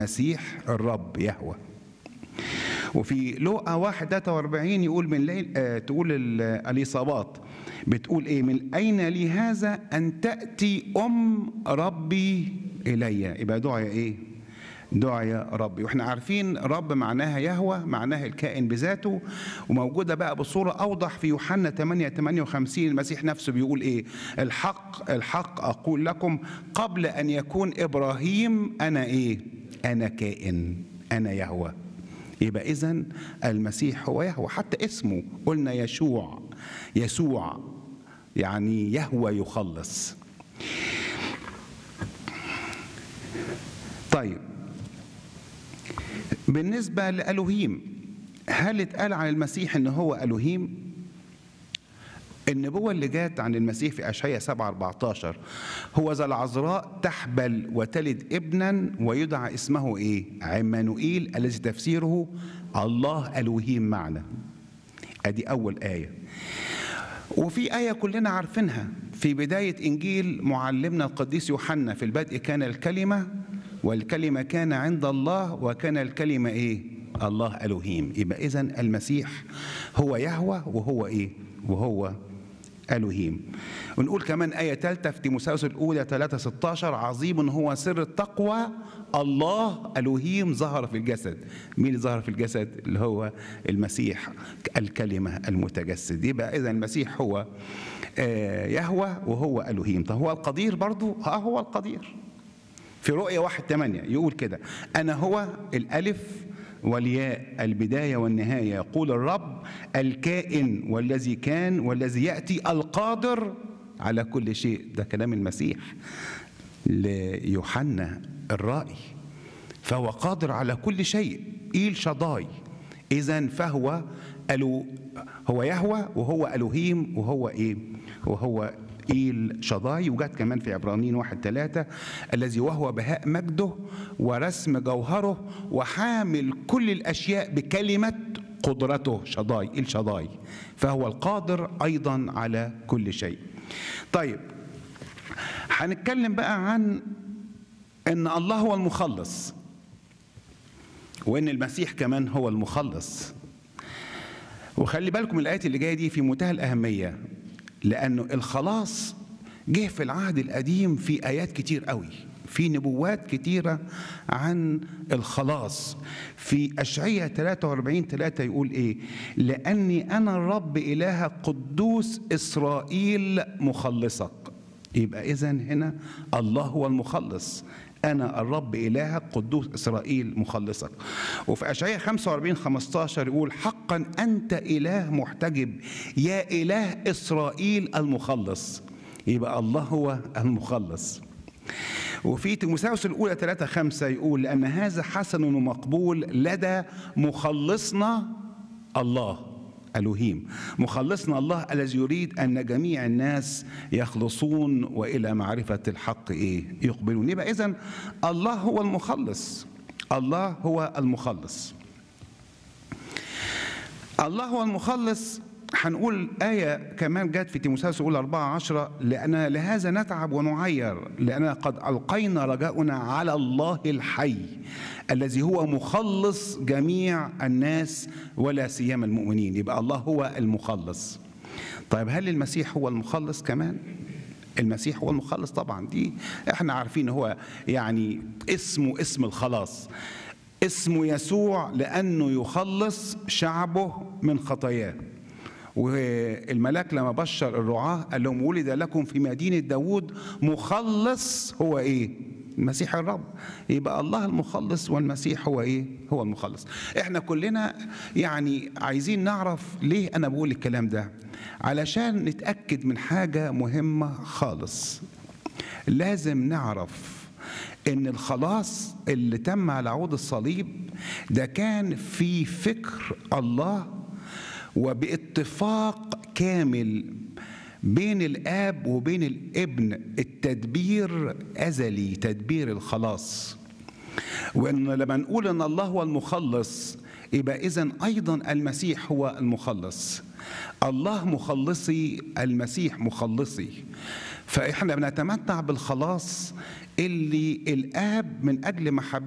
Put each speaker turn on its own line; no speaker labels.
مسيح الرب يهوى وفي لوقا 1 43 يقول من ليل آه تقول ال- اليصابات بتقول ايه من اين لي هذا ان تاتي ام ربي الي يبقى دعاء ايه دعاء ربي واحنا عارفين رب معناها يهوى معناها الكائن بذاته وموجوده بقى بصوره اوضح في يوحنا 8 58 المسيح نفسه بيقول ايه الحق الحق اقول لكم قبل ان يكون ابراهيم انا ايه انا كائن انا يهوى يبقى اذا المسيح هو يهوى حتى اسمه قلنا يشوع يسوع يعني يهوى يخلص طيب بالنسبة لألوهيم هل اتقال عن المسيح ان هو ألوهيم النبوة اللي جات عن المسيح في أشعياء 7 14 هو ذا العذراء تحبل وتلد ابنا ويدعى اسمه ايه؟ عمانوئيل الذي تفسيره الله ألوهيم معنا. ادي أول آية. وفي آية كلنا عارفينها في بداية إنجيل معلمنا القديس يوحنا في البدء كان الكلمة والكلمة كان عند الله وكان الكلمة إيه؟ الله ألوهيم يبقى إذا المسيح هو يهوى وهو إيه؟ وهو ألوهيم ونقول كمان آية ثالثة في تيموثاوس الأولى 3 16 عظيم هو سر التقوى الله ألوهيم ظهر في الجسد مين اللي ظهر في الجسد اللي هو المسيح الكلمة المتجسد يبقى إذا المسيح هو آه، يهوى وهو ألوهيم طب هو القدير برضو ها هو القدير في رؤية واحد ثمانية يقول كده أنا هو الألف والياء البداية والنهاية يقول الرب الكائن والذي كان والذي يأتي القادر على كل شيء ده كلام المسيح ليوحنا الرائي فهو قادر على كل شيء إيل شضاي إذا فهو ألو هو يهوى وهو ألوهيم وهو إيه وهو إيل شضاي وجات كمان في عبرانيين واحد ثلاثة الذي وهو بهاء مجده ورسم جوهره وحامل كل الأشياء بكلمة قدرته شضاي إيل شضاي فهو القادر أيضا على كل شيء طيب هنتكلم بقى عن ان الله هو المخلص وان المسيح كمان هو المخلص وخلي بالكم الايات اللي جايه دي في منتهى الاهميه لانه الخلاص جه في العهد القديم في ايات كتير قوي في نبوات كتيرة عن الخلاص في أشعية 43 3 يقول إيه لأني أنا الرب إله قدوس إسرائيل مخلصك يبقى إذا هنا الله هو المخلص أنا الرب إلهك قدوس إسرائيل مخلصك وفي أشعياء 45 15 يقول حقا أنت إله محتجب يا إله إسرائيل المخلص يبقى الله هو المخلص وفي تيموثاوس الأولى 3 5 يقول لأن هذا حسن ومقبول لدى مخلصنا الله ألوهيم مخلصنا الله الذي يريد أن جميع الناس يخلصون وإلى معرفة الحق إيه يقبلون يبقى إذن الله هو المخلص الله هو المخلص الله هو المخلص هنقول آية كمان جت في تيموثاوس الأولى 4 10 لأن لهذا نتعب ونعير لأننا قد ألقينا رجاؤنا على الله الحي الذي هو مخلص جميع الناس ولا سيما المؤمنين يبقى الله هو المخلص طيب هل المسيح هو المخلص كمان المسيح هو المخلص طبعا دي احنا عارفين هو يعني اسمه اسم الخلاص اسمه يسوع لأنه يخلص شعبه من خطاياه والملاك لما بشر الرعاة قال لهم ولد لكم في مدينة داود مخلص هو ايه المسيح الرب يبقى الله المخلص والمسيح هو ايه هو المخلص احنا كلنا يعني عايزين نعرف ليه انا بقول الكلام ده علشان نتأكد من حاجة مهمة خالص لازم نعرف ان الخلاص اللي تم على عود الصليب ده كان في فكر الله وباتفاق كامل بين الاب وبين الابن التدبير ازلي تدبير الخلاص وان لما نقول ان الله هو المخلص يبقى اذا ايضا المسيح هو المخلص الله مخلصي المسيح مخلصي فاحنا بنتمتع بالخلاص اللي الاب من اجل محبته